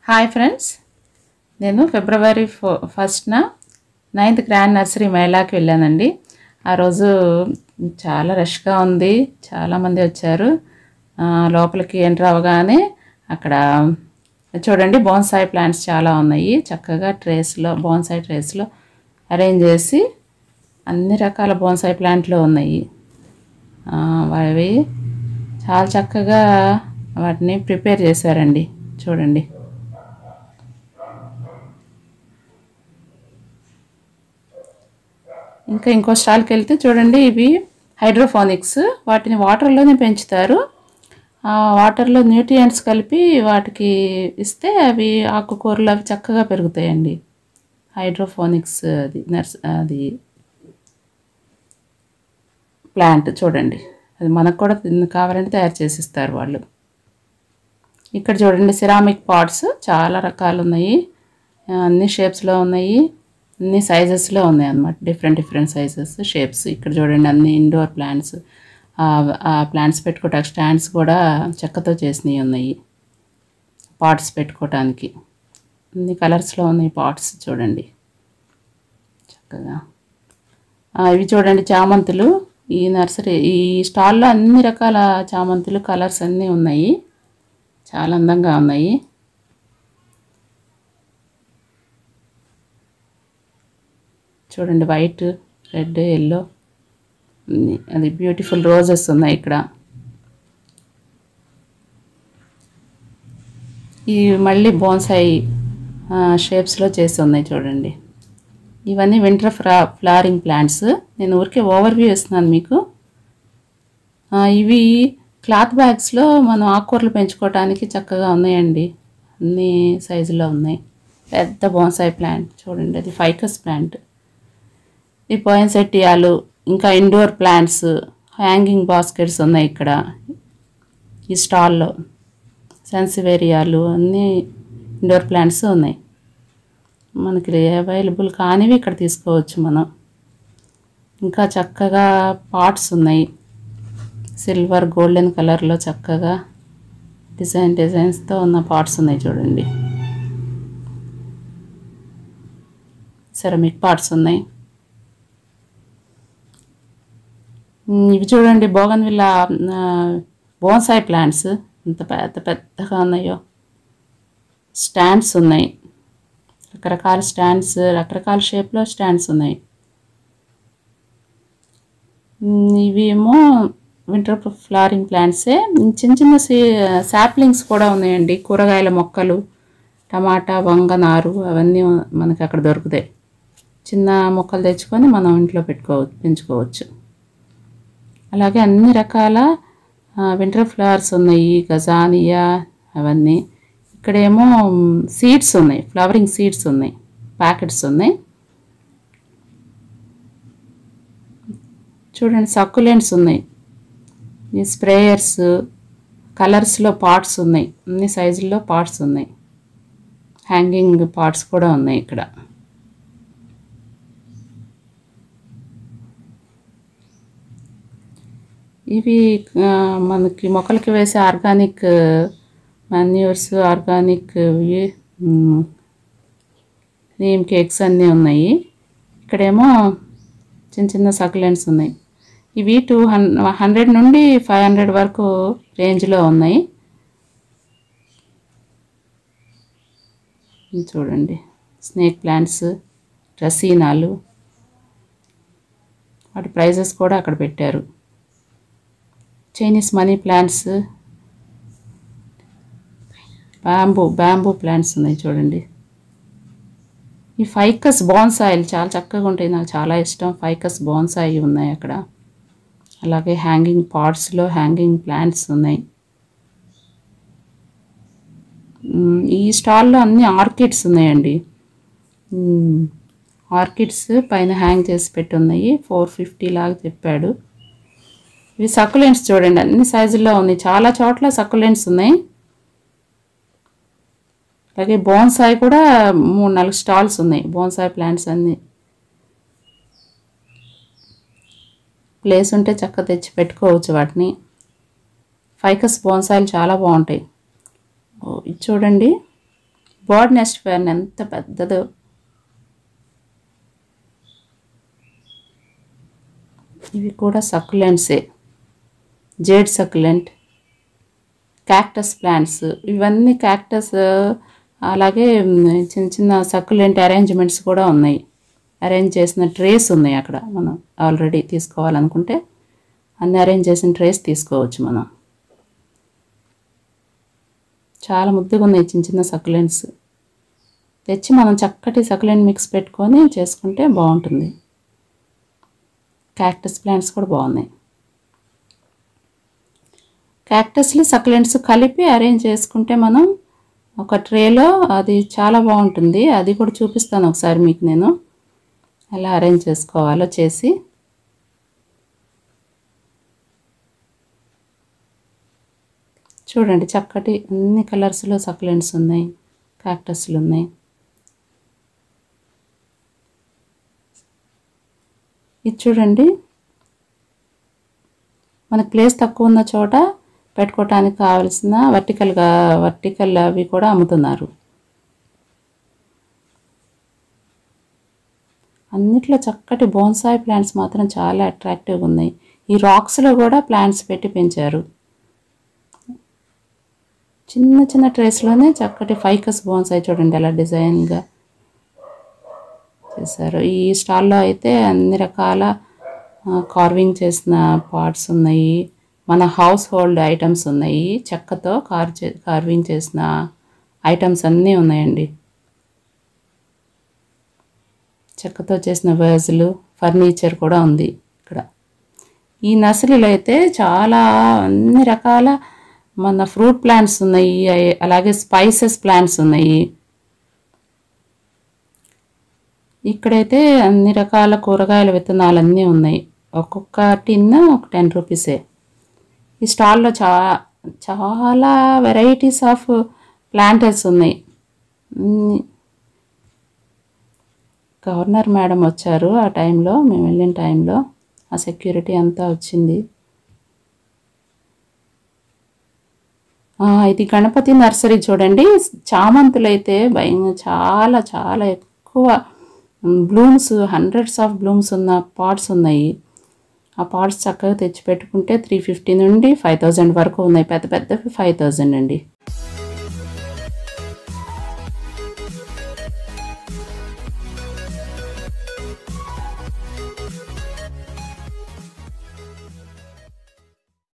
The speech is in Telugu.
హాయ్ ఫ్రెండ్స్ నేను ఫిబ్రవరి ఫో ఫస్ట్న నైన్త్ గ్రాండ్ నర్సరీ మేళాకి వెళ్ళానండి ఆ రోజు చాలా రష్గా ఉంది చాలామంది వచ్చారు ఆ, లోపలికి ఎంటర్ అవ్వగానే అక్కడ చూడండి బోన్సాయి ప్లాంట్స్ చాలా ఉన్నాయి చక్కగా ట్రేస్లో బోన్సాయి ట్రేస్లో అరేంజ్ చేసి అన్ని రకాల బోన్సాయి ప్లాంట్లు ఉన్నాయి ఆ, అవి చాలా చక్కగా వాటిని ప్రిపేర్ చేశారండి చూడండి ఇంకా ఇంకో స్టాల్కి వెళ్తే చూడండి ఇవి హైడ్రోఫోనిక్స్ వాటిని వాటర్లోనే పెంచుతారు ఆ వాటర్లో న్యూట్రియంట్స్ కలిపి వాటికి ఇస్తే అవి ఆకుకూరలు అవి చక్కగా పెరుగుతాయండి హైడ్రోఫోనిక్స్ అది నర్స్ అది ప్లాంట్ చూడండి అది మనకు కూడా తిన్న- కావాలంటే తయారు చేసి ఇస్తారు వాళ్ళు ఇక్కడ చూడండి సిరామిక్ పాట్స్ చాలా రకాలు ఉన్నాయి ఆ, అన్ని షేప్స్లో ఉన్నాయి అన్ని సైజెస్లో ఉన్నాయి అన్నమాట డిఫరెంట్ డిఫరెంట్ సైజెస్ షేప్స్ ఇక్కడ చూడండి అన్ని ఇండోర్ ప్లాంట్స్ ఆ ప్లాంట్స్ పెట్టుకోవటానికి స్టాండ్స్ కూడా చెక్కతో చేసినవి ఉన్నాయి పాట్స్ పెట్టుకోవటానికి అన్ని కలర్స్లో ఉన్నాయి పాట్స్ చూడండి చక్కగా ఆ, ఇవి చూడండి చామంతులు ఈ నర్సరీ ఈ స్టాల్లో అన్ని రకాల చామంతులు కలర్స్ అన్నీ ఉన్నాయి చాలా అందంగా ఉన్నాయి చూడండి వైట్ రెడ్ ఎల్లో అది బ్యూటిఫుల్ రోజెస్ ఉన్నాయి ఇక్కడ ఇవి మళ్ళీ బోన్సాయి షేప్స్లో చేసి ఉన్నాయి చూడండి ఇవన్నీ వింటర్ ఫ్లా ఫ్లవరింగ్ ప్లాంట్స్ నేను ఊరికే ఓవర్వ్యూ ఇస్తున్నాను మీకు ఆ, ఇవి క్లాత్ బ్యాగ్స్లో మనం ఆకుకూరలు పెంచుకోవడానికి చక్కగా ఉన్నాయండి అన్ని సైజులో ఉన్నాయి పెద్ద బోన్సాయి ప్లాంట్ చూడండి అది ఫైకస్ ప్లాంట్ ఈ పోయిన్సెట్టియాలు ఇంకా ఇండోర్ ప్లాంట్స్ హ్యాంగింగ్ బాస్కెట్స్ ఉన్నాయి ఇక్కడ ఈ స్టాల్లో సెన్సివేరియాలు అన్నీ ఇండోర్ ప్లాంట్స్ ఉన్నాయి మనకి అవైలబుల్ కానివి ఇక్కడ తీసుకోవచ్చు మనం ఇంకా చక్కగా పాట్స్ ఉన్నాయి సిల్వర్ గోల్డెన్ కలర్లో చక్కగా డిజైన్ డిజైన్స్తో ఉన్న పాట్స్ ఉన్నాయి చూడండి సెరమిక్ పాట్స్ ఉన్నాయి ఉమ్, ఇవి చూడండి బోగన్విల్ల బోన్సాయి ప్లాంట్స్ ఎంత పెద్ద పెద్దగా ఉన్నాయో స్టాండ్స్ ఉన్నాయి రకరకాల స్టాండ్స్ రకరకాల షేప్లో స్టాండ్స్ ఉన్నాయి ఉమ్, ఇవి ఏమో వింటర్ ఫ్లవరింగ్ ప్లాంట్సే చిన్న చిన్న సాప్లింగ్స్ కూడా ఉన్నాయండి కూరగాయల మొక్కలు టమాటా వంగ నారు అవన్నీ మనకి అక్కడ దొరుకుతాయి చిన్న మొక్కలు తెచ్చుకొని మనం ఇంట్లో పెట్టుకోవచ్చు పెంచుకోవచ్చు అలాగే అన్ని రకాల వింటర్ ఫ్లవర్స్ ఉన్నాయి గజానియా అవన్నీ ఇక్కడేమో సీడ్స్ ఉన్నాయి ఫ్లవరింగ్ సీడ్స్ ఉన్నాయి ప్యాకెట్స్ ఉన్నాయి చూడండి సక్కులెంట్స్ ఉన్నాయి ఈ స్ప్రేయర్స్ కలర్స్లో పాట్స్ ఉన్నాయి అన్ని సైజుల్లో పాట్స్ ఉన్నాయి హ్యాంగింగ్ పాట్స్ కూడా ఉన్నాయి ఇక్కడ ఇవి ఆ, మనకి మొక్కలకి వేసే ఆర్గానిక్ మాన్యూర్స్ ఆర్గానిక్ ఇవి మ్, నీమ్ కేక్స్ అన్నీ ఉన్నాయి ఇక్కడేమో చిన్న చిన్న సకులెంట్స్ ఉన్నాయి ఇవి టూ హన్ హండ్రెడ్ నుండి ఫైవ్ హండ్రెడ్ వరకు రేంజ్లో ఉన్నాయి ఇది చూడండి స్నేక్ ప్లాంట్స్ రసీనాలు వాటి ప్రైజెస్ కూడా అక్కడ పెట్టారు Chinese money plants bamboo bamboo plants ఉన్నాయి చూడండి ఈ ఫైకస్ బాన్సాయిల్ చాలా చక్కగా ఉంటాయి నాకు చాలా ఇష్టం ఫైకస్ బాన్సాయి ఉన్నాయి అక్కడ అలాగే హ్యాంగింగ్ పాట్స్లో హ్యాంగింగ్ ప్లాంట్స్ ఉన్నాయి మ్, ఈ స్టాల్లో అన్ని ఆర్కిడ్స్ ఉన్నాయండి మ్, ఆర్కిడ్స్ పైన హ్యాంగ్ చేసి పెట్టి ఉన్నాయి ఫోర్ ఫిఫ్టీ లాగా చెప్పాడు ఇవి సక్కులెంట్స్ చూడండి అన్ని సైజుల్లో ఉన్నాయి చాలా చోట్ల సక్కులెంట్స్ ఉన్నాయి అలాగే బోన్సాయి కూడా మూడు నాలుగు స్టాల్స్ ఉన్నాయి బోన్సాయి ప్లాంట్స్ అన్నీ ప్లేస్ ఉంటే చక్క తెచ్చి పెట్టుకోవచ్చు వాటిని ఫైకస్ బోన్సాయిలు చాలా బాగుంటాయి ఓ, ఇది చూడండి బర్డ్ నెస్ట్ ఫ్యాన్ ఎంత పెద్దదో ఇవి కూడా సక్యులెంట్సే జేడ్ సక్యులెంట్ క్యాక్టస్ ప్లాంట్స్ ఇవన్నీ క్యాక్టస్ అలాగే మ్, చిన్న చిన్న సక్యులెంట్ అరేంజ్మెంట్స్ కూడా ఉన్నాయి అరేంజ్ చేసిన ట్రేస్ ఉన్నాయి అక్కడ మనం ఆల్రెడీ తీసుకోవాలనుకుంటే అన్ని అరేంజ్ చేసిన ట్రేస్ తీసుకోవచ్చు మనం చాలా ముద్దుగా ఉన్నాయి చిన్న చిన్న సక్యులెంట్స్ తెచ్చి మనం చక్కటి సక్యులెంట్ మిక్స్ పెట్టుకొని చేసుకుంటే బాగుంటుంది క్యాక్టస్ ప్లాంట్స్ కూడా బాగున్నాయి క్యాక్టస్లు సక్లెంట్స్ కలిపి అరేంజ్ చేసుకుంటే మనం ఒక ట్రేలో అది చాలా బాగుంటుంది అది కూడా చూపిస్తాను ఒకసారి మీకు నేను ఎలా అరేంజ్ చేసుకోవాలో చేసి చూడండి చక్కటి అన్ని కలర్స్లో సక్లెంట్స్ ఉన్నాయి క్యాక్టస్లు ఉన్నాయి ఇది చూడండి మనకు ప్లేస్ తక్కువ ఉన్న చోట పెట్టుకోవటానికి కావలసిన వర్టికల్గా వర్టికల్ అవి కూడా అమ్ముతున్నారు అన్నిట్లో చక్కటి బోన్సాయి ప్లాంట్స్ మాత్రం చాలా అట్రాక్టివ్గా ఉన్నాయి ఈ రాక్స్లో కూడా ప్లాంట్స్ పెట్టి పెంచారు చిన్న చిన్న ట్రేస్లోనే చక్కటి ఫైకస్ బోన్సాయి చూడండి ఎలా డిజైన్గా చేశారు ఈ స్టాల్లో అయితే అన్ని రకాల కార్వింగ్ చేసిన పార్ట్స్ ఉన్నాయి మన హౌస్ హోల్డ్ ఐటమ్స్ ఉన్నాయి చెక్కతో కార్ చే కార్వింగ్ చేసిన ఐటమ్స్ అన్నీ ఉన్నాయండి చెక్కతో చేసిన వేజులు ఫర్నిచర్ కూడా ఉంది ఇక్కడ ఈ నర్సరీలో అయితే చాలా అన్ని రకాల మన ఫ్రూట్ ప్లాంట్స్ ఉన్నాయి అయి- అలాగే స్పైసెస్ ప్లాంట్స్ ఉన్నాయి ఇక్కడైతే అన్ని రకాల కూరగాయల విత్తనాలు అన్నీ ఉన్నాయి ఒక్కొక్క టిన్ ఒక టెన్ రూపీసే ఈ స్టాల్లో చా చాలా వెరైటీస్ ఆఫ్ ప్లాంటర్స్ ఉన్నాయి అన్ని గవర్నర్ మేడం వచ్చారు ఆ టైంలో మేము వెళ్ళిన టైంలో ఆ సెక్యూరిటీ అంతా వచ్చింది ఆ, ఇది గణపతి నర్సరీ చూడండి చామంతులు అయితే భయం చాలా చాలా ఎక్కువ బ్లూమ్స్ హండ్రెడ్స్ ఆఫ్ బ్లూమ్స్ ఉన్న పాట్స్ ఉన్నాయి ఆ పాట్స్ చక్కగా తెచ్చి పెట్టుకుంటే త్రీ ఫిఫ్టీ నుండి ఫైవ్ థౌజండ్ వరకు ఉన్నాయి పెద్ద పెద్దవి ఫైవ్ థౌజండ్ అండి